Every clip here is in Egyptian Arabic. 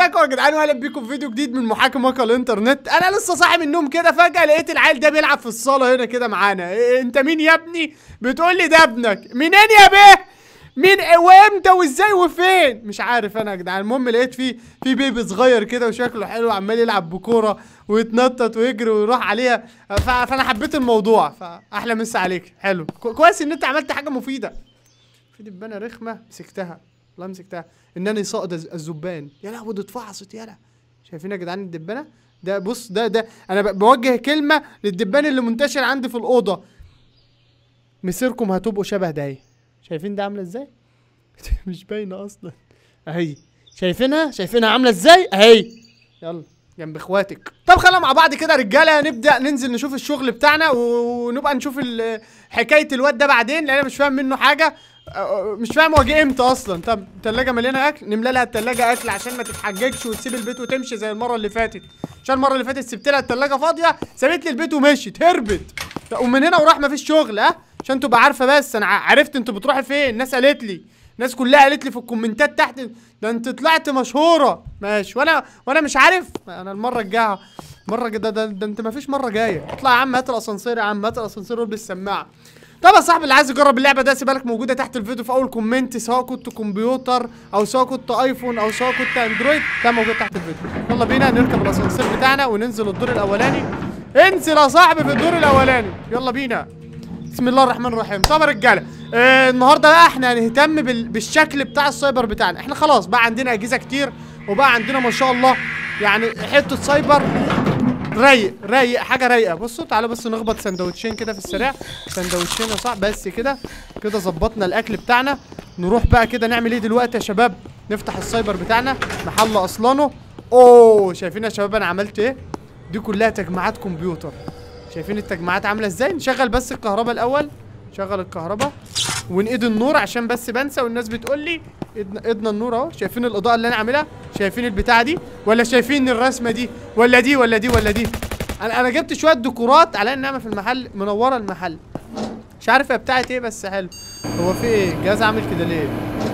ازيكم يا جدعان واهلا بيكم في فيديو جديد من محاكم واقع الانترنت انا لسه صاحي من النوم كده فجاه لقيت العيل ده بيلعب في الصاله هنا كده معانا إيه انت مين يا ابني بتقول لي ده ابنك منين يا بيه مين وامتى وازاي وفين مش عارف انا يا جدعان المهم لقيت في في بيبي صغير كده وشكله حلو عمال يلعب بكوره ويتنطط ويجري ويروح عليها ف- فانا حبيت الموضوع فاحلى مسا عليك حلو كو- كويس ان انت عملت حاجه مفيده في دبانه رخمه مسكتها والله مسكتها انني صائد الز- الزبان يا لهوي دي اتفعصت يالا شايفين يا جدعان الدبانه ده بص ده ده انا ب- بوجه كلمه للدبان اللي منتشر عندي في الاوضه مسيركم هتبقوا شبه ده اهي شايفين ده عامله ازاي مش باينه اصلا اهي شايفينها شايفينها عامله ازاي اهي يلا جنب اخواتك طب خلينا مع بعض كده يا رجاله نبدا ننزل نشوف الشغل بتاعنا و- ونبقى نشوف ال- حكايه الواد ده بعدين لان انا مش فاهم منه حاجه أه، مش فاهم هو جه امتى اصلا طب التلاجه مليانه اكل نملى لها التلاجه اكل عشان ما تتحججش وتسيب البيت وتمشي زي المره اللي فاتت عشان المره اللي فاتت سبت لها التلاجه فاضيه سابت لي البيت ومشيت هربت ومن هنا وراح مفيش شغل ها عشان تبقى عارفه بس انا ع- عرفت انت بتروحي فين الناس قالت لي الناس كلها قالت لي في الكومنتات تحت ده انت طلعت مشهوره ماشي وانا وانا مش عارف انا المره الجايه مره ده, ده, ده انت مفيش مره جايه اطلع يا عم هات الاسانسير يا عم هات الاسانسير والبس السماعه طب يا صاحبي اللي عايز يجرب اللعبه ده سيبها لك موجوده تحت الفيديو في اول كومنت سواء كنت كمبيوتر او سواء كنت ايفون او سواء كنت اندرويد ده موجود تحت الفيديو يلا بينا نركب الاسانسير بتاعنا وننزل الدور الاولاني انزل يا صاحبي في الدور الاولاني يلا بينا بسم الله الرحمن الرحيم طب يا رجاله آه النهارده بقى احنا هنهتم بال... بالشكل بتاع السايبر بتاعنا احنا خلاص بقى عندنا اجهزه كتير وبقى عندنا ما شاء الله يعني حته سايبر رايق رايق حاجه رايقه بصوا تعالوا بس نخبط سندوتشين كده في السريع سندوتشين يا صاحبي بس كده كده ظبطنا الاكل بتاعنا نروح بقى كده نعمل ايه دلوقتي يا شباب نفتح السايبر بتاعنا محل اصلانه اوه شايفين يا شباب انا عملت ايه دي كلها تجمعات كمبيوتر شايفين التجمعات عامله ازاي نشغل بس الكهرباء الاول شغل الكهرباء ونقيد النور عشان بس بنسى والناس بتقول لي ايدنا ايدنا النور اهو شايفين الاضاءه اللي انا عاملها شايفين البتاعه دي ولا شايفين الرسمه دي ولا دي ولا دي ولا دي انا انا جبت شويه ديكورات على انها في المحل منوره المحل مش عارف هي بتاعت ايه بس حلو هو في ايه الجهاز عامل كده ليه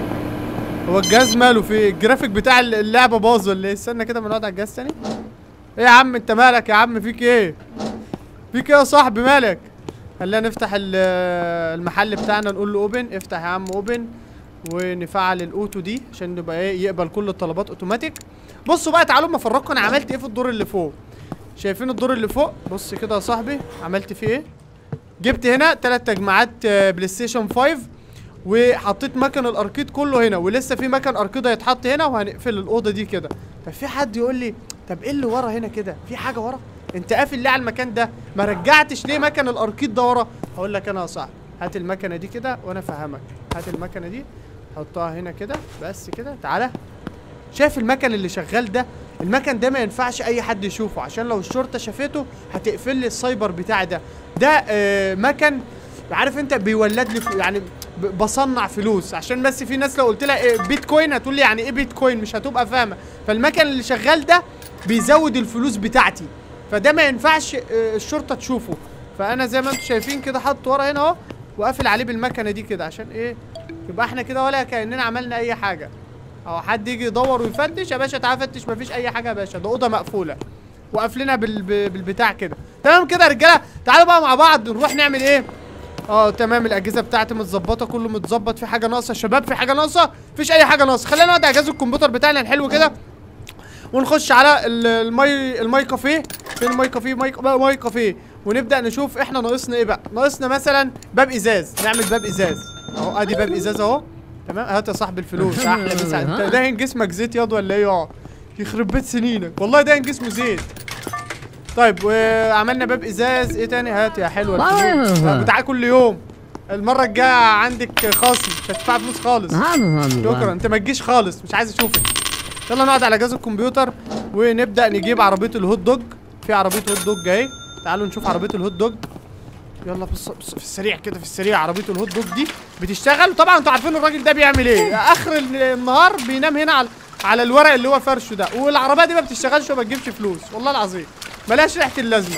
هو الجهاز ماله في إيه؟ الجرافيك بتاع اللعبه باظ ولا ايه استنى كده ما نقعد على الجهاز تاني ايه يا عم انت مالك يا عم فيك ايه فيك ايه يا صاحبي مالك خلينا نفتح ال- المحل بتاعنا نقول له اوبن افتح يا عم اوبن ونفعل الاوتو دي عشان نبقى ايه يقبل كل الطلبات اوتوماتيك بصوا بقى تعالوا ما افرجكم انا عملت ايه في الدور اللي فوق شايفين الدور اللي فوق بص كده يا صاحبي عملت فيه ايه جبت هنا ثلاث تجمعات آه، بلاي ستيشن 5 وحطيت مكن الاركيد كله هنا ولسه في مكن اركيد هيتحط هنا وهنقفل الاوضه دي كده ففي حد يقول لي طب ايه اللي ورا هنا كده في حاجه ورا انت قافل ليه على المكان ده ما رجعتش ليه مكن الاركيد ده ورا هقول لك انا يا صاحبي هات المكنه دي كده وانا افهمك هات المكنه دي حطها هنا كده بس كده تعالى شايف المكن اللي شغال ده المكن ده ما ينفعش اي حد يشوفه عشان لو الشرطه شافته هتقفل لي السايبر بتاعي ده ده آه مكن عارف انت بيولد لي ف- يعني ب- بصنع فلوس عشان بس في ناس لو قلت لها إيه بيتكوين هتقول لي يعني ايه بيتكوين مش هتبقى فاهمه فالمكن اللي شغال ده بيزود الفلوس بتاعتي فده ما ينفعش آه، الشرطه تشوفه فانا زي ما انتم شايفين كده حاطط ورا هنا اهو وقافل عليه بالمكنه دي كده عشان ايه يبقى احنا كده ولا كاننا عملنا اي حاجه او حد يجي يدور ويفتش يا باشا تعالى فتش مفيش اي حاجه يا باشا ده اوضه مقفوله وقافلينها بال... ب- بالبتاع كده تمام كده يا رجاله تعالوا بقى مع بعض نروح نعمل ايه اه تمام الاجهزه بتاعتي متظبطه كله متظبط في حاجه ناقصه يا شباب في حاجه ناقصه مفيش اي حاجه ناقصه خلينا نقعد على جهاز الكمبيوتر بتاعنا الحلو كده ونخش على ال- الماي الماي كافيه فين الماي كافيه ماي ماي كافيه ونبدا نشوف احنا ناقصنا ايه بقى ناقصنا مثلا باب ازاز نعمل باب ازاز اهو ادي باب ازاز اهو تمام هات يا صاحبي الفلوس احلى مسا انت دهن جسمك زيت ياض ولا ايه يا يخرب بيت سنينك والله دهن جسمه زيت طيب وعملنا باب ازاز ايه تاني هات يا حلوه الفلوس بتاع كل يوم المره الجايه عندك خصم مش هتدفع فلوس خالص شكرا انت ما تجيش خالص مش عايز اشوفك يلا نقعد على جهاز الكمبيوتر ونبدا نجيب عربيه الهوت دوج في عربيه هوت دوج اهي تعالوا نشوف عربيه الهوت دوج يلا بص بص في السريع كده في السريع عربيه الهوت دوج دي بتشتغل طبعا انتوا عارفين الراجل ده بيعمل ايه اخر ال- النهار بينام هنا على على الورق اللي هو فرشه ده والعربيه دي ما بتشتغلش وما بتجيبش فلوس والله العظيم ملهاش ريحه اللازمه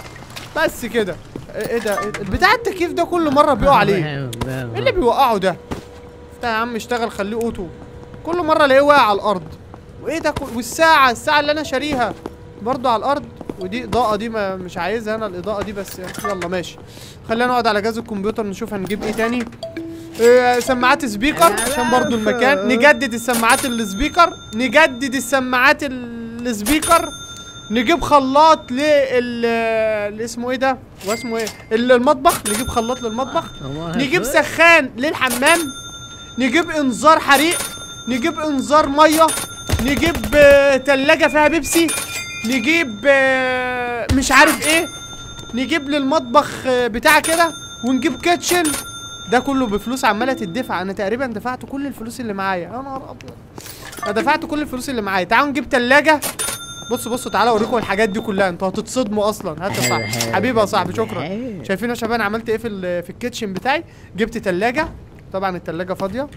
بس كده ايه إيه ده إيه- بتاع التكييف ده كل مره بيقع عليه ايه اللي بيوقعه ده افتح يا عم اشتغل خليه اوتو كل مره الاقيه واقع على الارض وايه ده كل- والساعه الساعه اللي انا شاريها برضو على الارض ودي اضاءه دي ما مش عايزها انا الاضاءه دي بس يلا ماشي خلينا نقعد على جهاز الكمبيوتر نشوف هنجيب ايه تاني إيه سماعات سبيكر عشان برضو المكان نجدد السماعات السبيكر نجدد السماعات السبيكر نجيب خلاط لل اللي اسمه ايه ده واسمه ايه ال- المطبخ نجيب خلاط للمطبخ نجيب سخان للحمام نجيب انذار حريق نجيب انذار ميه نجيب آه، تلاجة فيها بيبسي نجيب آه، مش عارف ايه نجيب للمطبخ آه، بتاع كده ونجيب كيتشن ده كله بفلوس عماله تدفع انا تقريبا دفعت كل الفلوس اللي معايا يا نهار ابيض انا دفعت كل الفلوس اللي معايا تعالوا نجيب تلاجة بصوا بصوا تعالوا اوريكم الحاجات دي كلها انتوا هتتصدموا اصلا هات يا صاحبي حبيبي يا صاحبي شكرا شايفين يا شباب انا عملت ايه في ال- في الكيتشن بتاعي جبت تلاجة طبعا التلاجة فاضية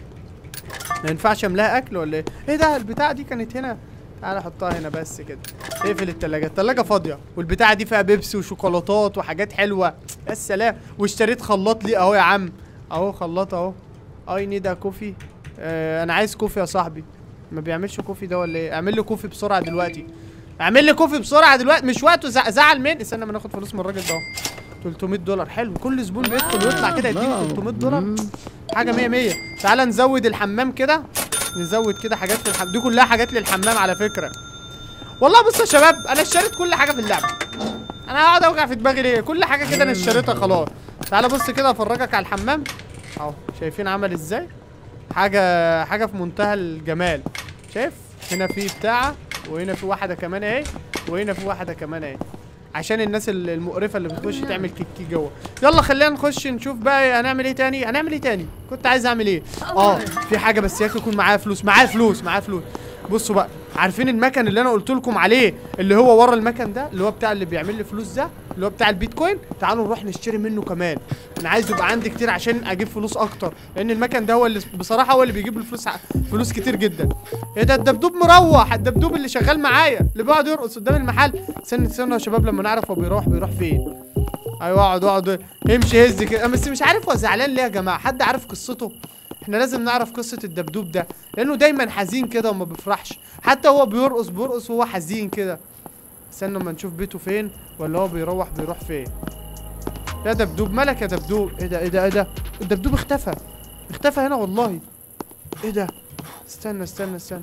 ما ينفعش املاها اكل ولا ايه ايه ده البتاعة دي كانت هنا تعالى احطها هنا بس كده اقفل التلاجة التلاجة فاضية والبتاعة دي فيها بيبسي وشوكولاتات وحاجات حلوة يا سلام واشتريت خلاط ليه اهو يا عم اهو خلاط اهو اي نيد كوفي آه انا عايز كوفي يا صاحبي ما بيعملش كوفي ده ولا ايه اعمل لي كوفي بسرعة دلوقتي اعمل لي كوفي بسرعة دلوقتي مش وقته زع- زعل من استنى ما ناخد فلوس من الراجل ده اهو 300 دولار حلو كل زبون بيدخل ويطلع كده يديني 300 دولار حاجه 100 100 تعالى نزود الحمام كده نزود كده حاجات في الحمام دي كلها حاجات للحمام على فكره والله بصوا يا شباب انا اشتريت كل حاجه في اللعبه انا هقعد اوجع في دماغي ليه كل حاجه كده انا اشتريتها خلاص تعالى بص كده افرجك على الحمام اهو شايفين عمل ازاي حاجه حاجه في منتهى الجمال شايف هنا في بتاعه وهنا في واحده كمان اهي وهنا في واحده كمان اهي عشان الناس ال- المقرفه اللي بتخش تعمل كيكي جوه يلا خلينا نخش نشوف بقى هنعمل ايه تاني هنعمل ايه تاني كنت عايز اعمل ايه اه في حاجه بس ياك يكون معايا فلوس معايا فلوس معايا فلوس بصوا بقى عارفين المكن اللي انا قلت لكم عليه اللي هو ورا المكن ده اللي هو بتاع اللي بيعمل لي فلوس ده اللي هو بتاع البيتكوين تعالوا نروح نشتري منه كمان انا عايز يبقى عندي كتير عشان اجيب فلوس اكتر لان المكن ده هو اللي بصراحه هو اللي بيجيب لي فلوس ع- فلوس كتير جدا ايه ده الدبدوب مروح الدبدوب اللي شغال معايا اللي بيقعد يرقص قدام المحل استنى استنى يا شباب لما نعرف هو بيروح بيروح فين ايوه اقعد اقعد امشي هز كده بس مش عارف هو زعلان ليه يا جماعه حد عارف قصته احنا لازم نعرف قصه الدبدوب ده لانه دايما حزين كده وما بيفرحش حتى هو بيرقص بيرقص وهو حزين كده استنى اما نشوف بيته فين ولا هو بيروح بيروح فين يا دبدوب مالك يا دبدوب ايه ده ايه ده ايه ده الدبدوب اختفى اختفى هنا والله ايه ده استنى استنى استنى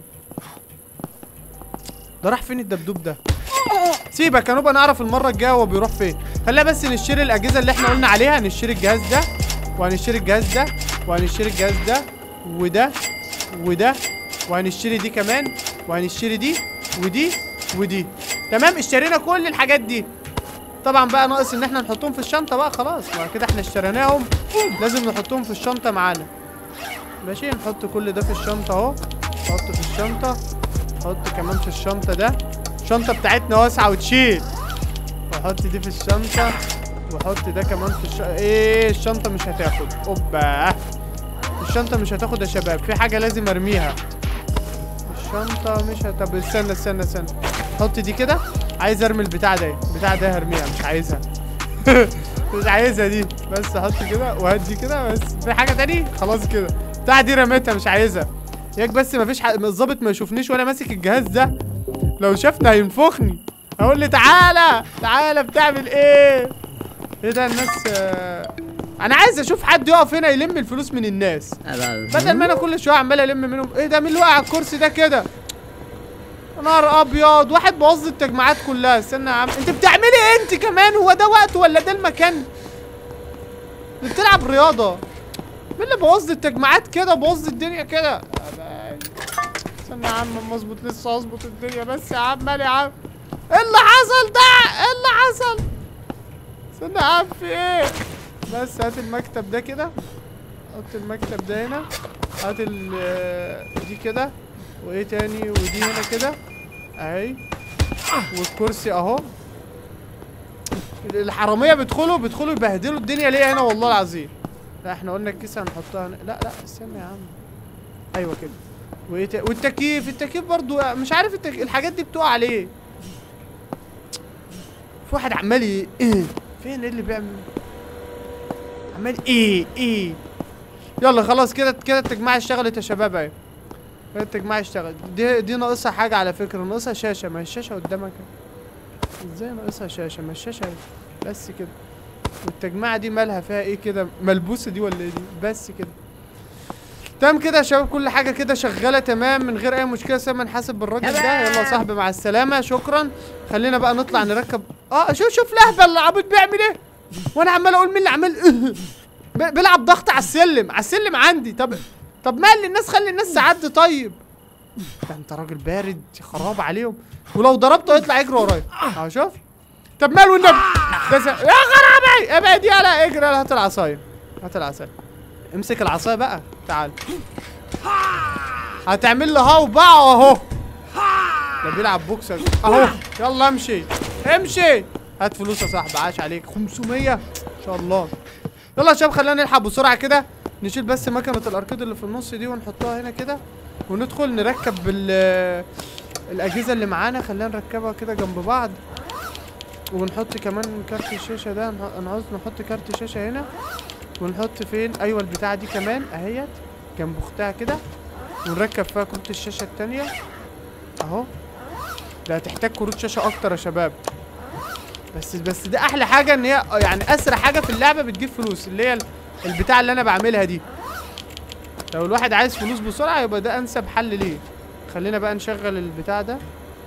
ده راح فين الدبدوب ده سيبك هنبقى نعرف المره الجايه هو بيروح فين خلينا بس نشتري الاجهزه اللي احنا قلنا عليها هنشتري الجهاز ده وهنشتري الجهاز ده وهنشتري الجهاز ده وده وده وهنشتري دي كمان وهنشتري دي ودي ودي تمام اشترينا كل الحاجات دي طبعا بقى ناقص ان احنا نحطهم في الشنطه بقى خلاص ما كده احنا اشتريناهم لازم نحطهم في الشنطه معانا ماشي نحط كل ده في الشنطه اهو نحط في الشنطه نحط كمان في الشنطه ده الشنطه بتاعتنا واسعه وتشيل واحط دي في الشنطه واحط ده كمان في الشنطه ايه الشنطه مش هتاخد اوبا الشنطه مش هتاخد يا شباب في حاجه لازم ارميها الشنطه مش هت... طب استنى استنى استنى حط دي كده عايز ارمي البتاع ده البتاع ده هرميها مش عايزها مش عايزها دي بس احط كده وهات دي كده بس في حاجه تاني خلاص كده بتاع دي رميتها مش عايزها ياك بس مفيش حق الظابط ما يشوفنيش وانا ماسك الجهاز ده لو شافني هينفخني هقول لي تعالى تعالى بتعمل ايه ايه ده الناس آه، انا عايز اشوف حد يقف هنا يلم الفلوس من الناس بدل ما انا كل شويه عمال الم منهم ايه ده مين اللي وقع على الكرسي ده كده يا نهار ابيض واحد بوظ لي التجمعات كلها استنى يا عم انت بتعملي ايه انت كمان هو ده وقت ولا ده المكان انت بتلعب رياضه مين اللي بوظ لي التجمعات كده بوظ لي الدنيا كده استنى يا عم اما اظبط لسه اظبط الدنيا بس يا عم مالي يا عم ايه اللي حصل ده ايه اللي حصل استنى يا عم في ايه بس هات المكتب ده كده حط المكتب ده هنا هات ال دي كده وايه تاني ودي هنا كده اهي والكرسي اهو الحراميه بيدخلوا بيدخلوا يبهدلوا الدنيا ليه هنا والله العظيم لا احنا قلنا الكيسه هنحطها هنا لا لا استنى يا عم ايوه كده وايه تا- والتكييف التكييف برضو مش عارف التك... الحاجات دي بتقع عليه في واحد عمال ي- ايه فين ايه اللي بيعمل عمال ايه ايه يلا خلاص كده كده التجميعة اشتغلت يا شباب اهي التجميع اشتغل دي دي ناقصها حاجه على فكره ناقصها شاشه ما هي الشاشه قدامك اهي. ازاي ناقصها شاشه ما الشاشه اهي بس كده والتجميعه دي مالها فيها ايه كده ملبوسه دي ولا ايه دي بس كده تمام كده يا شباب كل حاجه كده شغاله تمام من غير اي مشكله سيبنا نحاسب بالراجل ده يلا يا صاحبي مع السلامه شكرا خلينا بقى نطلع نركب اه شوف شوف لهبل العبيط بيعمل ايه وانا عمال اقول مين اللي عمال ب- بيلعب ضغط على السلم على السلم عندي طب طب مال الناس خلي الناس تعدي طيب ده انت راجل بارد يا خراب عليهم ولو ضربته يطلع يجري ورايا اه شوف طب مال والنبي ده س... يا خرابي ابعد يلا اجري يلا هات العصايه هات العصايه امسك العصايه بقى تعال هتعمل له هاو بقى اهو ده بيلعب بوكسر اهو يلا امشي امشي هات فلوس يا صاحبي عاش عليك 500 ان شاء الله يلا يا شباب خلينا نلحق بسرعه كده نشيل بس مكنه الاركيد اللي في النص دي ونحطها هنا كده وندخل نركب ال الاجهزه اللي معانا خلينا نركبها كده جنب بعض ونحط كمان كارت الشاشه ده نح- انا عاوز نحط كارت شاشه هنا ونحط فين ايوه البتاعه دي كمان اهيت جنب اختها كده ونركب فيها كروت الشاشه التانية اهو ده هتحتاج كروت شاشه اكتر يا شباب بس بس ده احلى حاجه ان هي يعني اسرع حاجه في اللعبه بتجيب فلوس اللي هي ال- البتاع اللي انا بعملها دي لو الواحد عايز فلوس بسرعه يبقى ده انسب حل ليه خلينا بقى نشغل البتاع ده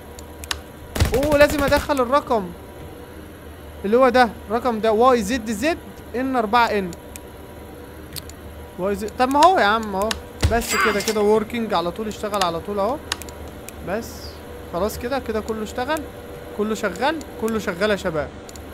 اوه لازم ادخل الرقم اللي هو ده الرقم ده واي زد زد ان 4 ان واي زد طب ما هو يا عم اهو بس كده كده وركينج على طول اشتغل على طول اهو بس خلاص كده كده كله اشتغل كله شغال كله شغال يا شباب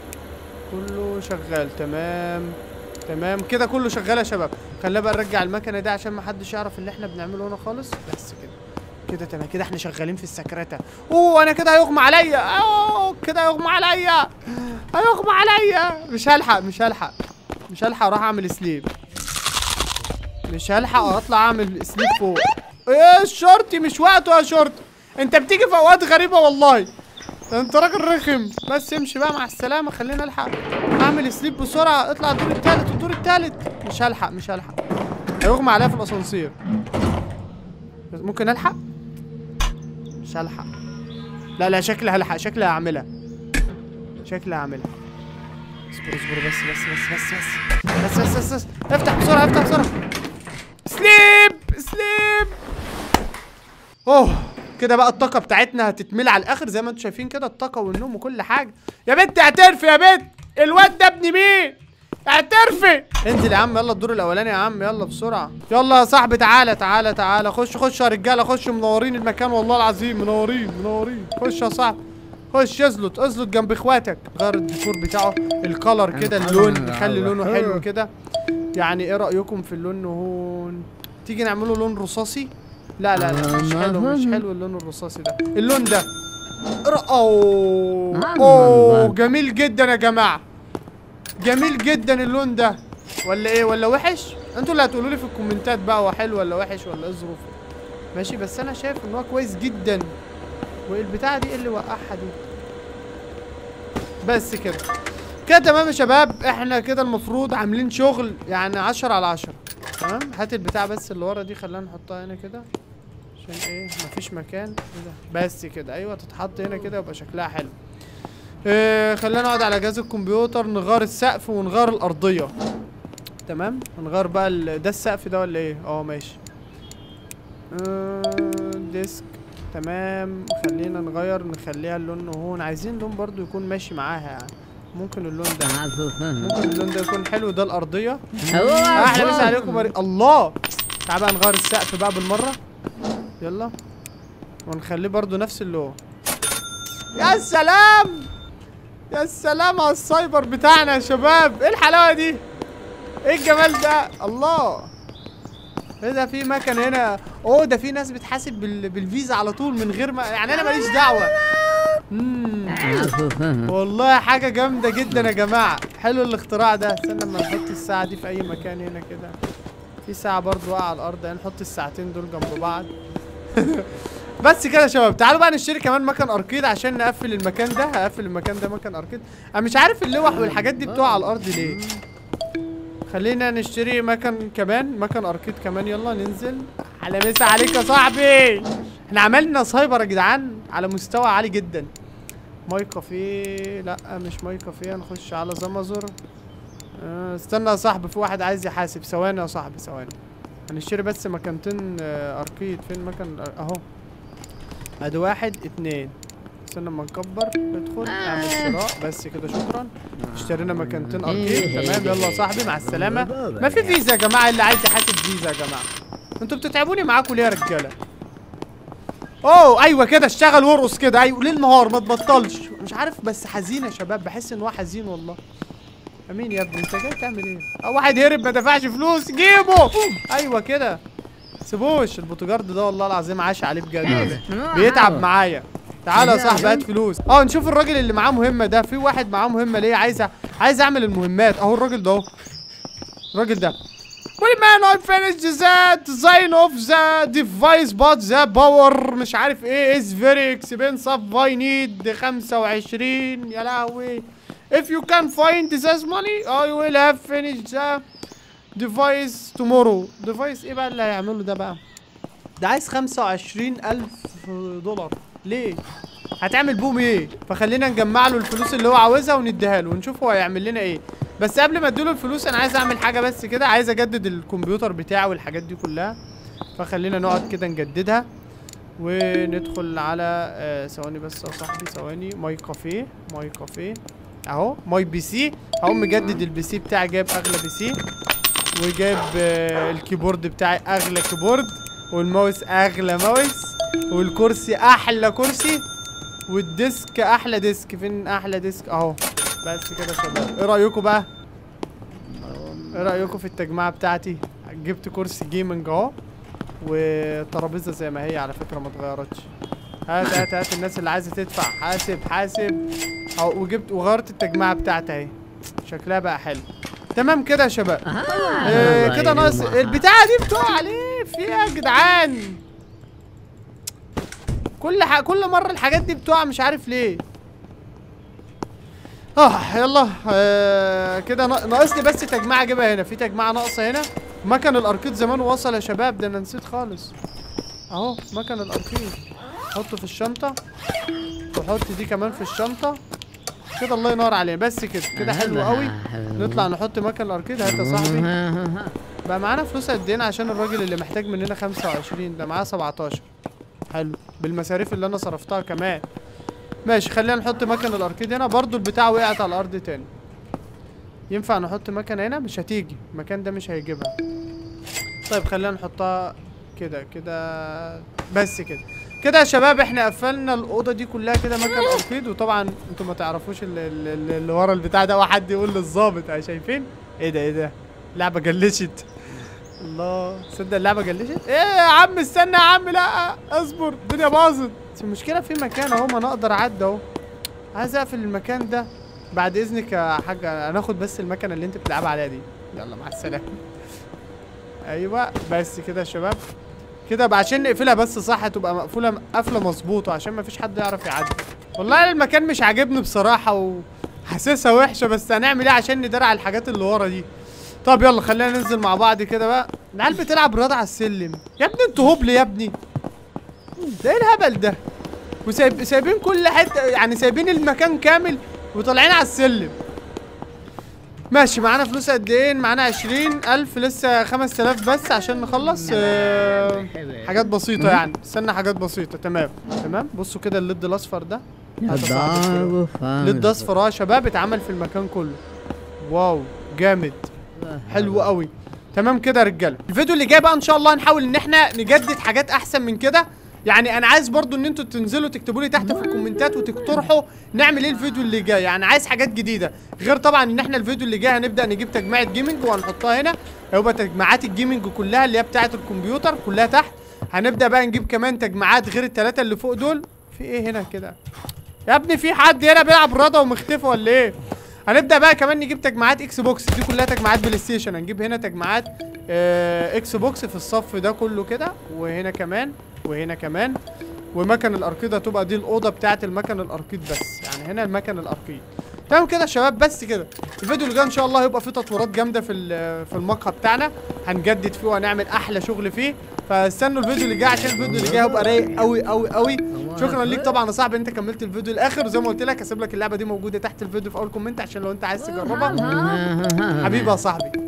كله شغال تمام تمام كده كله شغال يا شباب خلينا بقى نرجع المكنه دي عشان ما حدش يعرف اللي احنا بنعمله هنا خالص بس كده كده تمام كده احنا شغالين في السكرته اوه انا كده هيغمى عليا اوه كده هيغمى عليا هيغمى عليا مش هلحق مش هلحق مش هلحق اروح اعمل سليب مش هلحق اطلع اعمل سليب فوق ايه الشرطي مش وقته يا شرطي انت بتيجي في اوقات غريبه والله انت راجل رخم بس امشي بقى مع السلامه خلينا الحق اعمل سليب بسرعه اطلع الدور التالت والدور التالت مش هلحق مش هلحق هيغمى عليا في الاسانسير بس ممكن الحق مش هلحق لا لا شكلي هلحق شكلي هعملها شكلي هعملها اصبر اصبر بس بس بس بس بس بس بس, بس, بس. افتح بسرعه افتح بسرعه سليب سليب اوه كده بقى الطاقه بتاعتنا هتتملي على الاخر زي ما انتم شايفين كده الطاقه والنوم وكل حاجه يا بنت اعترفي يا بنت الواد ده ابن مين اعترفي انزل يا عم يلا الدور الاولاني يا عم يلا بسرعه يلا يا صاحبي تعالى تعالى تعالى خش خش يا رجاله خش منورين المكان والله العظيم منورين منورين خش يا صاحبي خش ازلط ازلط جنب اخواتك غير الديكور بتاعه الكلر كده اللون نخلي لونه حلو كده يعني ايه رايكم في اللون هون تيجي نعمله لون رصاصي لا لا لا مش حلو مش حلو اللون الرصاصي ده اللون ده ر- اوه اوه جميل جدا يا جماعه جميل جدا اللون ده ولا ايه ولا وحش انتوا اللي هتقولوا لي في الكومنتات بقى هو حلو ولا وحش ولا ايه ظروفه ماشي بس انا شايف ان هو كويس جدا والبتاعه دي إيه اللي وقعها دي بس كده كده تمام يا شباب احنا كده المفروض عاملين شغل يعني عشرة على عشرة تمام هات البتاع بس اللي ورا دي خلينا نحطها هنا كده عشان ايه مفيش مكان ايه ده بس كده ايوه تتحط هنا كده يبقى شكلها حلو إيه خلينا نقعد على جهاز الكمبيوتر نغير السقف ونغير الارضيه تمام نغير بقى ال- ده السقف ده ولا ايه اه ماشي آه، ديسك تمام خلينا نغير نخليها اللون هون عايزين لون برضو يكون ماشي معاها يعني ممكن اللون ده ممكن اللون ده يكون حلو ده الارضيه احلى مسا عليكم وري... الله تعال بقى نغير السقف بقى بالمره يلا ونخليه برضو نفس اللون يا سلام يا سلام على السايبر بتاعنا يا شباب ايه الحلاوه دي ايه الجمال ده الله ايه ده في مكن هنا اوه ده في ناس بتحاسب بال... بالفيزا على طول من غير ما يعني انا ماليش دعوه امم والله حاجه جامده جدا يا جماعه حلو الاختراع ده استنى اما نحط الساعه دي في اي مكان هنا كده في ساعه برضو واقعه على الارض يعني نحط الساعتين دول جنب بعض بس كده يا شباب تعالوا بقى نشتري كمان مكان اركيد عشان نقفل المكان ده هقفل المكان ده مكان اركيد انا مش عارف اللوح والحاجات دي بتقع على الارض ليه خلينا نشتري مكان كمان مكان اركيد كمان يلا ننزل على مسا عليك يا صاحبي احنا عملنا سايبر يا جدعان على مستوى عالي جدا ماي كافيه لا مش ماي كافيه هنخش على زمزر اه استنى يا صاحبي في واحد عايز يحاسب ثواني يا صاحبي ثواني هنشتري بس مكانتين آه، اركيد فين مكان الأر- اهو ادي واحد اتنين استنى اما نكبر ندخل نعمل شراء بس كده شكرا اشترينا مكانتين اركيد تمام يلا يا صاحبي مع السلامه ما في فيزا يا جماعه اللي عايز يحاسب فيزا يا جماعه انتوا بتتعبوني معاكم ليه يا رجاله اوه ايوه كده اشتغل وارقص كده ايوه ليل نهار ما تبطلش مش عارف بس حزين يا شباب بحس ان هو حزين والله امين يا ابني انت جاي تعمل ايه اه واحد هرب ما دفعش فلوس جيبه ايوه كده سيبوش البوتوجارد ده والله العظيم عاش عليه بجد بيتعب معايا تعالى يا صاحبي هات فلوس اه نشوف الراجل اللي معاه مهمه ده في واحد معاه مهمه ليه عايز أ- عايز اعمل المهمات اهو الراجل ده اهو الراجل ده Well man I finished the design of the device but the power مش عارف ايه is very expensive I need 25 يا لهوي If you can find this money I will have finished the device tomorrow device ايه بقى اللي هيعمله ده بقى ده عايز 25 ألف دولار ليه؟ هتعمل بوم ايه؟ فخلينا نجمع له الفلوس اللي هو عاوزها ونديها له ونشوف هو هيعمل لنا ايه بس قبل ما اديله الفلوس انا عايز اعمل حاجه بس كده عايز اجدد الكمبيوتر بتاعي والحاجات دي كلها فخلينا نقعد كده نجددها وندخل على آه، ثواني بس يا صاحبي ثواني ماي كافيه ماي كافيه اهو ماي بي سي هقوم مجدد البي سي بتاعي جايب اغلى بي سي وجايب آه، الكيبورد بتاعي اغلى كيبورد والماوس اغلى ماوس والكرسي احلى كرسي والديسك احلى ديسك فين احلى ديسك اهو بس كده يا شباب ايه رايكم بقى ايه رايكم في التجميعه بتاعتي جبت كرسي جيمنج اهو وترابيزه زي ما هي على فكره ما اتغيرتش هات هات هات الناس اللي عايزه تدفع حاسب حاسب اهو وجبت وغيرت التجميعه بتاعتي اهي شكلها بقى حلو تمام كده يا شباب إيه كده ناقص البتاعه دي بتقع ليه فيها يا جدعان كل ح... كل مره الحاجات دي بتقع مش عارف ليه اه يلا آه كده نا- ناقص لي بس تجميعه اجيبها هنا في تجميعه ناقصه هنا مكن الاركيد زمان وصل يا شباب ده انا نسيت خالص اهو مكن الاركيد حطه في الشنطه وحط دي كمان في الشنطه كده الله ينور علينا بس كده كده حلو قوي نطلع نحط مكن الاركيد هات يا صاحبي بقى معانا فلوس قد ايه عشان الراجل اللي محتاج مننا 25 ده معاه 17 حلو بالمصاريف اللي انا صرفتها كمان ماشي خلينا نحط مكن الاركيد هنا برضو البتاع وقعت على الارض تاني ينفع نحط مكن هنا مش هتيجي المكان ده مش هيجيبها طيب خلينا نحطها كده كده بس كده كده يا شباب احنا قفلنا الاوضه دي كلها كده مكن اركيد وطبعا انتوا ما تعرفوش اللي, اللي, اللي ورا البتاع ده واحد يقول للظابط اه شايفين ايه ده ايه ده لعبه جلشت الله تصدق اللعبه جلشت ايه يا عم استنى يا عم لا اصبر الدنيا باظت بس المشكله في مكان اهو ما انا اقدر اعدي اهو عايز اقفل المكان ده بعد اذنك يا حاج هناخد بس المكنه اللي انت بتلعب عليها دي يلا مع السلامه ايوه بس كده يا شباب كده بقى عشان نقفلها بس صح تبقى مقفوله قفله مظبوطه عشان ما فيش حد يعرف يعدي والله المكان مش عاجبني بصراحه وحاسسها وحشه بس هنعمل ايه عشان ندار على الحاجات اللي ورا دي طب يلا خلينا ننزل مع بعض كده بقى العيال بتلعب رياضه على السلم يا ابني انتوا هبل يا ابني ده ايه الهبل ده وسايب سايبين كل حته يعني سايبين المكان كامل وطالعين على السلم ماشي معانا فلوس قد ايه معانا عشرين الف لسه خمس تلاف بس عشان نخلص آه حاجات بسيطة يعني استنى حاجات بسيطة تمام تمام بصوا كده الليد الاصفر ده الضرب الليد اصفر اه يا شباب اتعمل في المكان كله واو جامد حلو قوي تمام كده يا رجاله الفيديو اللي جاي بقى ان شاء الله هنحاول ان احنا نجدد حاجات احسن من كده يعني انا عايز برضو ان انتوا تنزلوا تكتبوا لي تحت في الكومنتات وتقترحوا نعمل ايه الفيديو اللي جاي يعني عايز حاجات جديده غير طبعا ان احنا الفيديو اللي جاي هنبدا نجيب تجميعة جيمنج وهنحطها هنا هيبقى تجميعات الجيمنج كلها اللي هي بتاعه الكمبيوتر كلها تحت هنبدا بقى نجيب كمان تجميعات غير الثلاثه اللي فوق دول في ايه هنا كده يا ابني في حد هنا بيلعب رياضه ومختفي ولا ايه هنبدا بقى كمان نجيب تجميعات اكس بوكس دي كلها تجميعات بلاي ستيشن هنجيب هنا تجميعات آه اكس بوكس في الصف ده كله كده وهنا كمان وهنا كمان ومكن الاركيد هتبقى دي الاوضه بتاعه المكن الاركيد بس يعني هنا المكن الاركيد تمام كده يا شباب بس كده الفيديو اللي جاي ان شاء الله هيبقى فيه تطويرات جامده في ال- في المقهى بتاعنا هنجدد فيه وهنعمل احلى شغل فيه فاستنوا الفيديو اللي جاي عشان الفيديو اللي جاي هيبقى رايق قوي قوي قوي شكرا ليك طبعا يا صاحبي انت كملت الفيديو الاخر وزي ما قلت لك هسيب لك اللعبه دي موجوده تحت الفيديو في اول كومنت عشان لو انت عايز تجربها حبيبي يا صاحبي